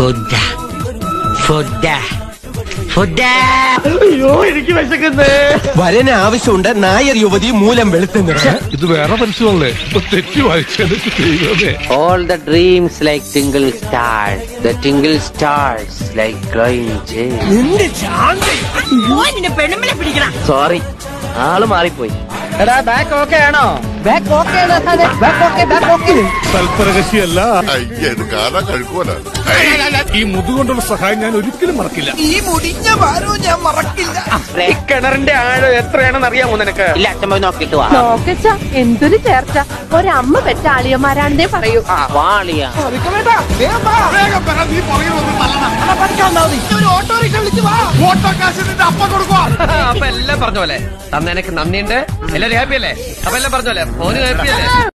Food food food അയ്യോ എനിക്ക് വിശക്കുന്നേ വരന് ആവശ്യമുണ്ട് നായർ യുവതി മൂലം വെളുത്ത നിറം ഇത് വേറെ പരസ്യമല്ലേ ഇപ്പൊ തെറ്റി വായിച്ചത് ദൈവമേ All the dreams like tingle stars, the tingle stars like glowing gems. Sorry, ആള് മാറിപ്പോയി എടാ ബാക്ക് ഓക്കെ ആണോ back okay back okay back okay തൽപരകശിയല്ല അയ്യ ഇത് കാണാൻ കഴിക്കുമല്ലോ ഈ മുതുകൊണ്ടുള്ള സഹായം ഞാൻ ഒരിക്കലും മറക്കില്ല ഈ കിണറിന്റെ ആഴം എത്രയാണെന്ന് അറിയാമോ നിനക്ക് ഇല്ല അച്ഛൻ പോയി നോക്കിട്ട് വാ നോക്കച്ച എന്തൊരു ചേർച്ച ഒരമ്മ പെറ്റ ആളിയന്മാരാണെന്നേ പറയൂ വാളിയ അപ്പൊ എല്ലാം പറഞ്ഞ പോലെ തന്നെ എനിക്ക് നന്ദിയുണ്ട് എല്ലാരും ഹാപ്പി അല്ലേ അപ്പൊ എല്ലാം പറഞ്ഞ പോലെ മോന് ഹാപ്പി അല്ലേ